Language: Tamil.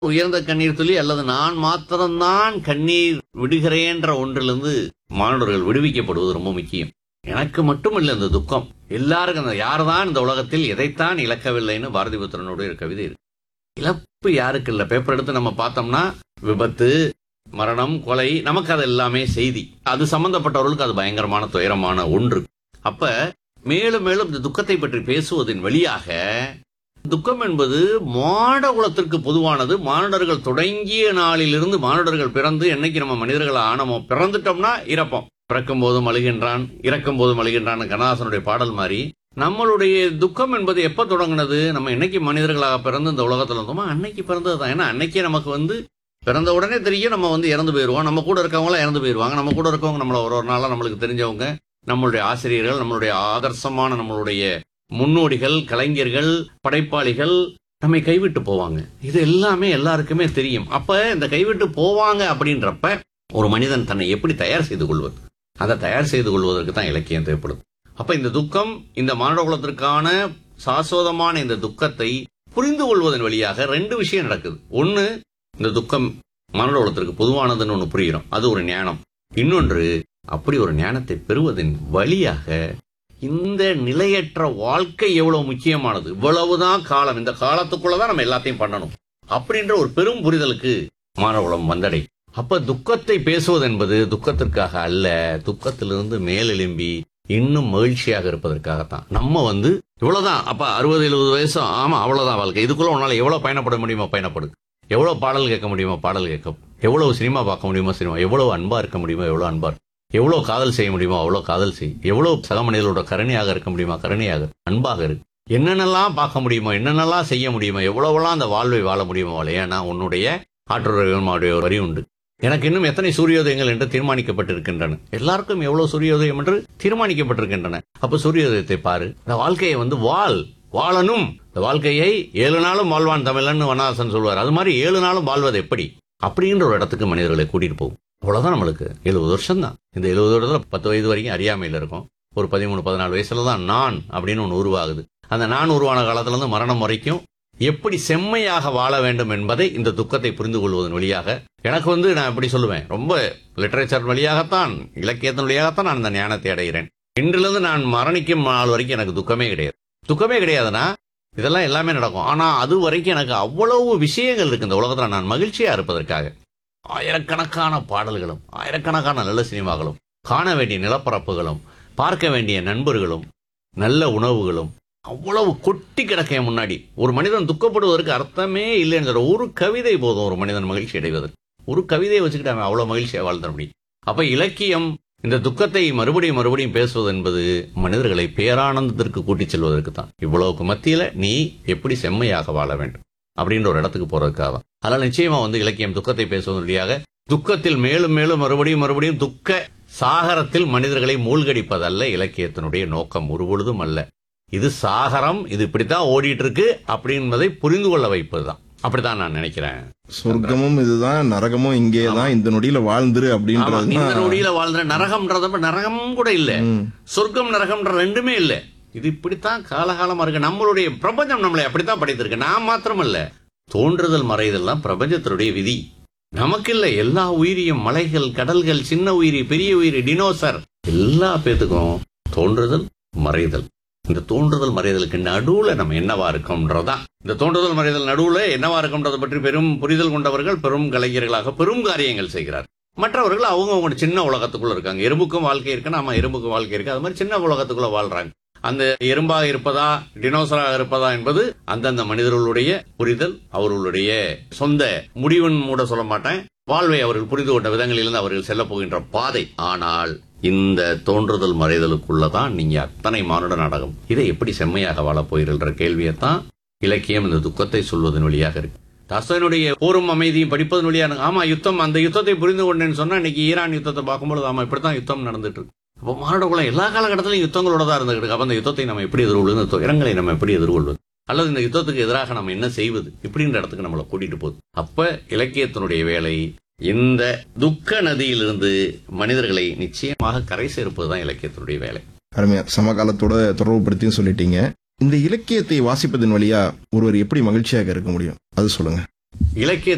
உயர்ந்த கண்ணீர் துளி அல்லது நான் மாத்திரம்தான் கண்ணீர் விடுகிறேன்ற ஒன்றிலிருந்து மாணவர்கள் விடுவிக்கப்படுவது ரொம்ப முக்கியம் எனக்கு மட்டும் இல்லை இந்த துக்கம் எல்லாருக்கும் அந்த யார்தான் இந்த உலகத்தில் எதைத்தான் இழக்கவில்லைன்னு பாரதி புத்திரனுடைய ஒரு கவிதை இருக்கு இழப்பு யாருக்கு இல்லை பேப்பர் எடுத்து நம்ம பார்த்தோம்னா விபத்து மரணம் கொலை நமக்கு அது எல்லாமே செய்தி அது சம்பந்தப்பட்டவர்களுக்கு அது பயங்கரமான துயரமான ஒன்று அப்ப மேலும் மேலும் இந்த துக்கத்தை பற்றி பேசுவதன் வழியாக துக்கம் என்பது மாட குலத்திற்கு பொதுவானது மானுடர்கள் தொடங்கிய நாளிலிருந்து மானுடர்கள் பிறந்து என்னைக்கு நம்ம மனிதர்கள் ஆனமோ பிறந்துட்டோம்னா இறப்போம் பிறக்கும் போதும் அழுகின்றான் இறக்கும் போதும் அழுகின்றான் கண்ணதாசனுடைய பாடல் மாதிரி நம்மளுடைய துக்கம் என்பது எப்ப தொடங்குனது நம்ம என்னைக்கு மனிதர்களாக பிறந்து இந்த உலகத்துல இருந்தோமோ அன்னைக்கு பிறந்தது தான் ஏன்னா அன்னைக்கே நமக்கு வந்து பிறந்த உடனே தெரியும் நம்ம வந்து இறந்து போயிடுவோம் நம்ம கூட இருக்கவங்களாம் இறந்து போயிடுவாங்க நம்ம கூட இருக்கவங்க நம்மள ஒரு ஒரு நாளா நம்மளுக்கு தெரிஞ்சவங்க நம்மளுடைய ஆசிரியர்கள் நம்மளுடைய ஆதர்சமான நம்மளுடைய முன்னோடிகள் கலைஞர்கள் படைப்பாளிகள் நம்மை கைவிட்டு போவாங்க இது எல்லாமே எல்லாருக்குமே தெரியும் அப்ப இந்த கைவிட்டு போவாங்க அப்படின்றப்ப ஒரு மனிதன் தன்னை எப்படி தயார் செய்து கொள்வது அதை தயார் செய்து கொள்வதற்கு தான் இலக்கியம் தேவைப்படுது அப்ப இந்த துக்கம் இந்த மானுட குலத்திற்கான சாஸ்வதமான இந்த துக்கத்தை புரிந்து கொள்வதன் வழியாக ரெண்டு விஷயம் நடக்குது ஒன்னு இந்த துக்கம் மானுட குலத்திற்கு பொதுவானதுன்னு ஒன்று புரிகிறோம் அது ஒரு ஞானம் இன்னொன்று அப்படி ஒரு ஞானத்தை பெறுவதன் வழியாக இந்த நிலையற்ற வாழ்க்கை எவ்வளவு முக்கியமானது இவ்வளவுதான் காலம் இந்த காலத்துக்குள்ளதான் நம்ம எல்லாத்தையும் பண்ணணும் அப்படின்ற ஒரு பெரும் புரிதலுக்கு மாணவகுலம் வந்தடை அப்ப துக்கத்தை பேசுவது என்பது துக்கத்திற்காக அல்ல துக்கத்திலிருந்து மேலெலும்பி இன்னும் மகிழ்ச்சியாக இருப்பதற்காகத்தான் நம்ம வந்து இவ்வளவுதான் அப்ப அறுபது எழுபது வயசு ஆமா அவ்வளவுதான் வாழ்க்கை இதுக்குள்ள உன்னால எவ்வளவு பயணப்பட முடியுமோ பயணப்படு எவ்வளவு பாடல் கேட்க முடியுமோ பாடல் கேட்க எவ்வளவு சினிமா பார்க்க முடியுமோ சினிமா எவ்வளவு அன்பா இருக்க முடியுமோ எவ்வளவு அன்பா இரு. எவ்வளவு காதல் செய்ய முடியுமோ அவ்வளவு காதல் செய் எவ்வளவு சக மனிதர்களோட கருணையாக இருக்க முடியுமா கருணையாக இரு. அன்பாக இரு என்னென்னலாம் பார்க்க முடியுமோ என்னென்னலாம் செய்ய முடியுமோ எவ்வளவெல்லாம் அந்த வாழ்வை வாழ முடியுமோ வாழ ஏன்னா உன்னுடைய ஆற்றோடைய ஒரு வரி உண்டு எனக்கு இன்னும் எத்தனை சூரியோதயங்கள் என்று தீர்மானிக்கப்பட்டிருக்கின்றன எல்லாருக்கும் எவ்வளவு சூரியோதயம் என்று தீர்மானிக்கப்பட்டிருக்கின்றன அப்ப சூரியோதயத்தை பாரு இந்த வாழ்க்கையை வந்து வாழ் வாழணும் இந்த வாழ்க்கையை ஏழு நாளும் வாழ்வான் தமிழன் வனவாசன் சொல்வார் அது மாதிரி ஏழு நாளும் வாழ்வது எப்படி அப்படின்ற ஒரு இடத்துக்கு மனிதர்களை கூட்டிட்டு போகும் அவ்வளவுதான் நம்மளுக்கு எழுபது வருஷம் தான் இந்த எழுபது வருடத்துல பத்து வயது வரைக்கும் அறியாமையில் இருக்கும் ஒரு பதிமூணு பதினாலு வயசுல தான் நான் அப்படின்னு ஒன்று உருவாகுது அந்த நான் உருவான காலத்துல இருந்து மரணம் வரைக்கும் எப்படி செம்மையாக வாழ வேண்டும் என்பதை இந்த துக்கத்தை புரிந்து கொள்வதன் வழியாக எனக்கு வந்து நான் எப்படி சொல்லுவேன் ரொம்ப லிட்டரேச்சர் வழியாகத்தான் இலக்கியத்தின் வழியாகத்தான் நான் இந்த ஞானத்தை அடைகிறேன் இன்றிலிருந்து நான் மரணிக்கும் நாள் வரைக்கும் எனக்கு துக்கமே கிடையாது துக்கமே கிடையாதுன்னா இதெல்லாம் எல்லாமே நடக்கும் ஆனா அது வரைக்கும் எனக்கு அவ்வளவு விஷயங்கள் இருக்கு இந்த உலகத்துல நான் மகிழ்ச்சியா இருப்பதற்காக ஆயிரக்கணக்கான பாடல்களும் ஆயிரக்கணக்கான நல்ல சினிமாக்களும் காண வேண்டிய நிலப்பரப்புகளும் பார்க்க வேண்டிய நண்பர்களும் நல்ல உணவுகளும் அவ்வளவு கொட்டி கிடக்க என் முன்னாடி ஒரு மனிதன் துக்கப்படுவதற்கு அர்த்தமே இல்லைங்கிற ஒரு கவிதை போதும் ஒரு மனிதன் மகிழ்ச்சி அடைவதற்கு ஒரு கவிதையை வச்சுக்கிட்டு அவன் அவ்வளவு மகிழ்ச்சியா வாழ்ந்த முடியும் அப்ப இலக்கியம் இந்த துக்கத்தை மறுபடியும் மறுபடியும் பேசுவது என்பது மனிதர்களை பேரானந்தத்திற்கு கூட்டிச் செல்வதற்கு தான் இவ்வளவுக்கு மத்தியில நீ எப்படி செம்மையாக வாழ வேண்டும் அப்படின்ற ஒரு இடத்துக்கு போறதுக்காக தான் அதனால நிச்சயமா வந்து இலக்கியம் துக்கத்தை பேசுவதன் வழியாக துக்கத்தில் மேலும் மேலும் மறுபடியும் மறுபடியும் துக்க சாகரத்தில் மனிதர்களை மூழ்கடிப்பதல்ல இலக்கியத்தினுடைய நோக்கம் ஒருபொழுதும் அல்ல இது சாகரம் இது இப்படித்தான் ஓடிட்டு இருக்கு அப்படின்பதை புரிந்து கொள்ள வைப்பதுதான் அப்படித்தான் நான் நினைக்கிறேன் சொர்க்கமும் இதுதான் நரகமும் இங்கே தான் இந்த நொடியில வாழ்ந்துரு ஆமா, அப்படின்றது இந்த நொடியில வாழ்ந்த நரகம்ன்றத விட நரகம் கூட இல்ல ம். சொர்க்கம் நரகம்ன்ற ரெண்டுமே இல்ல இது இப்படித்தான் காலகாலமா இருக்கு நம்மளுடைய பிரபஞ்சம் நம்மளை அப்படித்தான் படைத்திருக்கு நான் மாத்திரம் இல்ல தோன்றுதல் மறைதெல்லாம் பிரபஞ்சத்தினுடைய விதி நமக்கு இல்ல எல்லா உயிரியும் மலைகள் கடல்கள் சின்ன உயிரி பெரிய உயிரி டினோசர் எல்லா பேத்துக்கும் தோன்றுதல் மறைதல் இந்த தோன்றுதல் மறைதலுக்கு நடுவுல நம்ம என்னவா இருக்கோம்ன்றதான் இந்த தோன்றுதல் மறைதல் நடுவுல என்னவா இருக்கோம்ன்றதை பற்றி பெரும் புரிதல் கொண்டவர்கள் பெரும் கலைஞர்களாக பெரும் காரியங்கள் செய்கிறார் மற்றவர்கள் அவங்க அவங்க சின்ன உலகத்துக்குள்ள இருக்காங்க எறும்புக்கும் வாழ்க்கை இருக்கு நாம எறும்புக்கும் வாழ்க்கை இருக்கு அது மாதிரி சின்ன உலகத்துக்குள்ள வாழ்றாங்க அந்த எறும்பாக இருப்பதா டினோசராக இருப்பதா என்பது அந்தந்த மனிதர்களுடைய புரிதல் அவர்களுடைய சொந்த முடிவுன்னு மூட சொல்ல மாட்டேன் வாழ்வை அவர்கள் புரிந்து கொண்ட விதங்களிலிருந்து அவர்கள் செல்ல போகின்ற பாதை ஆனால் இந்த தோன்றுதல் மறைதலுக்குள்ளதான் நீங்க அத்தனை மானுட நாடகம் இதை எப்படி செம்மையாக வாழப் போகிறீர்கள் கேள்வியைத்தான் இலக்கியம் இந்த துக்கத்தை சொல்வதன் வழியாக இருக்கு தாஸ்தனுடைய போரும் அமைதியும் படிப்பதன் வழியாக ஆமா யுத்தம் அந்த யுத்தத்தை புரிந்து கொண்டேன்னு சொன்னா இன்னைக்கு ஈரான் யுத்தத்தை பார்க்கும்போது ஆமா இப்படித்தான் யுத்தம் நடந்துட்டு இருக்கு அப்போ மானுட குலம் எல்லா காலகட்டத்திலும் யுத்தங்களோட தான் இருந்துகிட்டு இருக்கு அப்ப அந்த யுத்தத்தை நம்ம எப்படி எதிர்கொள்வது இந்த துயரங்களை நம்ம எப்படி எதிர்கொள்வது அல்லது இந்த யுத்தத்துக்கு எதிராக நம்ம என்ன செய்வது இப்படின்ற இடத்துக்கு நம்மளை கூட்டிட்டு போகுது அப்ப இலக்கியத்தினுடைய வேலை இந்த துக்க நதியிலிருந்து மனிதர்களை நிச்சயமாக கரை சேர்ப்பதுதான் இலக்கியத்தினுடைய வேலை அருமையா சமகாலத்தோட தொடர்புபடுத்தியும் சொல்லிட்டீங்க இந்த இலக்கியத்தை வாசிப்பதன் வழியா ஒருவர் எப்படி மகிழ்ச்சியாக இருக்க முடியும் அது சொல்லுங்க இலக்கிய